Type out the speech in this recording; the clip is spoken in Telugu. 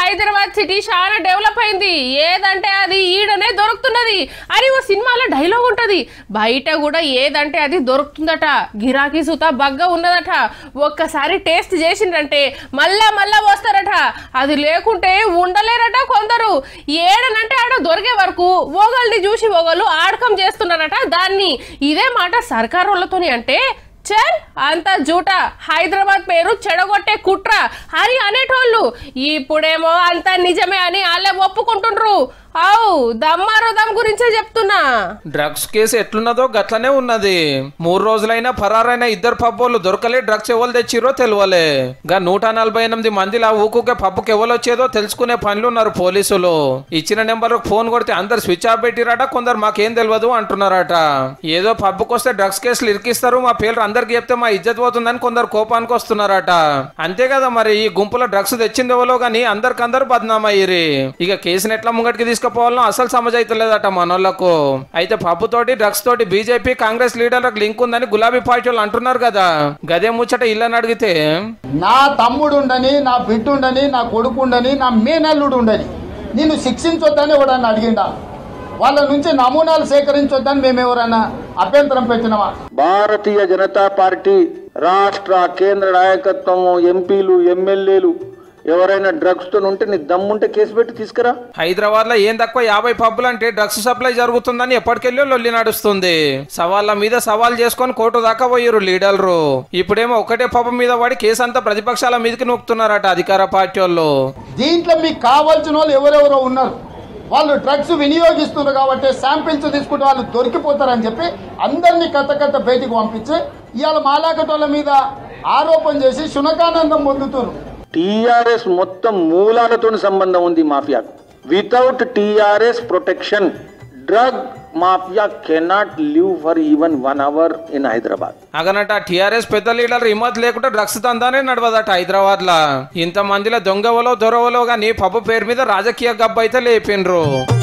హైదరాబాద్ సిటీ చాలా డెవలప్ అయింది ఏదంటే అది ఈడనే దొరుకుతున్నది అని ఓ సినిమాలో డైలాగ్ ఉంటది బయట కూడా ఏదంటే అది దొరుకుతుందట గిరాకీ సుత బగ్గ ఉన్నదట ఒక్కసారి టేస్ట్ చేసిండ్రంటే మళ్ళా మళ్ళా వస్తారట అది లేకుంటే ఉండలేరట కొందరు ఏడనంటే ఆడ దొరికే వరకు ఓగల్ని చూసి ఓగలు ఆడకం చేస్తున్నారట దాన్ని ఇదే మాట సర్కార్ వాళ్ళతోని అంటే చల్ అంత జూట హైదరాబాద్ పేరు చెడగొట్టే కుట్ర అని అనేటోళ్ళు ఇప్పుడేమో అంత నిజమే అని వాళ్ళే ఒప్పుకుంటుండ్రు అవు దమ్మారో దమ్ గురించే చెప్తున్నా డ్రగ్స్ కేసు ఎట్లున్నదో గట్లనే ఉన్నది మూడు రోజులైనా పరారైన ఇద్దరు పబ్బోళ్ళు దొరకలే డ్రగ్స్ ఎవరు తెచ్చిరో తెలియలే గా నూట నలభై ఎనిమిది మందిలా ఊకుకే పబ్బుకి ఎవరు వచ్చేదో తెలుసుకునే పనులు ఉన్నారు పోలీసులు ఇచ్చిన నెంబర్ ఫోన్ కొడితే అందరు స్విచ్ ఆఫ్ పెట్టిరట కొందరు మాకేం తెలియదు అంటున్నారట ఏదో పబ్బుకి వస్తే డ్రగ్స్ కేసులు ఇరికిస్తారు మా పేర్లు అందరికి చెప్తే మా ఇజ్జత్ పోతుందని కొందరు కోపానికి వస్తున్నారట అంతే కదా మరి ఈ గుంపులో డ్రగ్స్ తెచ్చింది ఎవరో గానీ అందరికందరు బద్నామయ్యిరి ఇక కేసుని ఎట్లా ముంగటికి తీసుకుపోవాలో అసలు సమజ్ అవుతలేదట మనోళ్ళకు అయితే పప్పు తోటి డ్రగ్స్ తోటి బీజేపీ కాంగ్రెస్ లీడర్లకు లింక్ ఉందని గులాబీ పార్టీ వాళ్ళు అంటున్నారు కదా గదే ముచ్చట ఇల్లని అడిగితే నా తమ్ముడు ఉండని నా బిడ్డ ఉండని నా కొడుకు ఉండని నా మేనల్లుడు ఉండని నిన్ను శిక్షించొద్దని ఎవడన్నా అడిగిండా వాళ్ళ నుంచి నమూనాలు సేకరించొద్దని మేము ఎవరన్నా అభ్యంతరం పెట్టినవా భారతీయ జనతా పార్టీ రాష్ట్ర కేంద్ర నాయకత్వం ఎంపీలు ఎమ్మెల్యేలు ఎవరైనా డ్రగ్స్ తో ఉంటే నీ దమ్ముంటే కేసు పెట్టి తీసుకురా హైదరాబాద్ లో ఏం తక్కువ యాభై పబ్బులు అంటే డ్రగ్స్ సప్లై జరుగుతుందని ఎప్పటికెళ్ళో లొల్లి నడుస్తుంది సవాళ్ళ మీద సవాల్ చేసుకొని కోర్టు దాకా పోయారు లీడర్లు ఇప్పుడేమో ఒకటే పబ్బు మీద పడి కేసు అంతా ప్రతిపక్షాల మీదకి నొక్కుతున్నారట అధికార పార్టీ వాళ్ళు దీంట్లో మీకు కావాల్సిన వాళ్ళు ఎవరెవరో ఉన్నారు వాళ్ళు డ్రగ్స్ వినియోగిస్తున్నారు కాబట్టి శాంపిల్స్ తీసుకుంటే వాళ్ళు దొరికిపోతారని చెప్పి అందరినీ కథ కథ బయటికి పంపించి ఇవాళ మాలాకటోళ్ళ మీద ఆరోపణ చేసి శునకానందం పొందుతున్నారు టీఆర్ఎస్ మొత్తం మూలాలతో సంబంధం ఉంది మాఫియాకు without TRS protection drug mafia cannot live for even one hour in Hyderabad అగనట టిఆర్ఎస్ పెద్ద లీడర్ హిమ్మత్ లేకుండా డ్రగ్స్ దందానే నడవదట హైదరాబాద్ లా ఇంత మందిలో దొంగవలో దొరవలో గాని పబ్బు పేరు మీద రాజకీయ గబ్బు అయితే లేపిండ్రు